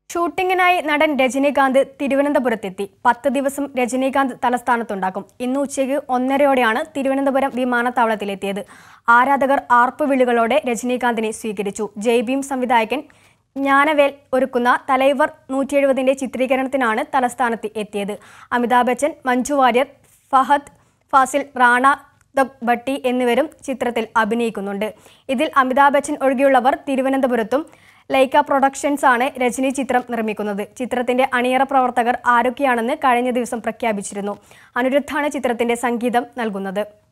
ഷൂട്ടിങ്ങിനായി നടൻ രജനീകാന്ത് തിരുവനന്തപുരത്തെത്തി പത്ത് ദിവസം രജനീകാന്ത് തലസ്ഥാനത്തുണ്ടാക്കും ഇന്ന് ഉച്ചയ്ക്ക് ഒന്നരയോടെയാണ് തിരുവനന്തപുരം വിമാനത്താവളത്തിലെത്തിയത് ആരാധകർ ആർപ്പുവിളികളോടെ രജനീകാന്തിനെ സ്വീകരിച്ചു ജയ്ഭീം സംവിധായകൻ ജ്ഞാനവേൽ ഒരുക്കുന്ന തലൈവർ നൂറ്റി എഴുപതിന്റെ ചിത്രീകരണത്തിനാണ് തലസ്ഥാനത്ത് എത്തിയത് അമിതാഭ് ബച്ചൻ മഞ്ജു വാര്യർ ഫഹദ് ഫാസിൽ റാണ ദബ് ഭട്ടി എന്നിവരും ചിത്രത്തിൽ അഭിനയിക്കുന്നുണ്ട് ഇതിൽ അമിതാഭ് ബച്ചൻ ഒഴികെയുള്ളവർ തിരുവനന്തപുരത്തും ലൈക്ക പ്രൊഡക്ഷൻസ് ആണ് രജനി ചിത്രം നിർമ്മിക്കുന്നത് ചിത്രത്തിന്റെ അണിയറ പ്രവർത്തകർ ആരൊക്കെയാണെന്ന് കഴിഞ്ഞ ദിവസം പ്രഖ്യാപിച്ചിരുന്നു അനിരുദ്ധാണ് ചിത്രത്തിന്റെ സംഗീതം നൽകുന്നത്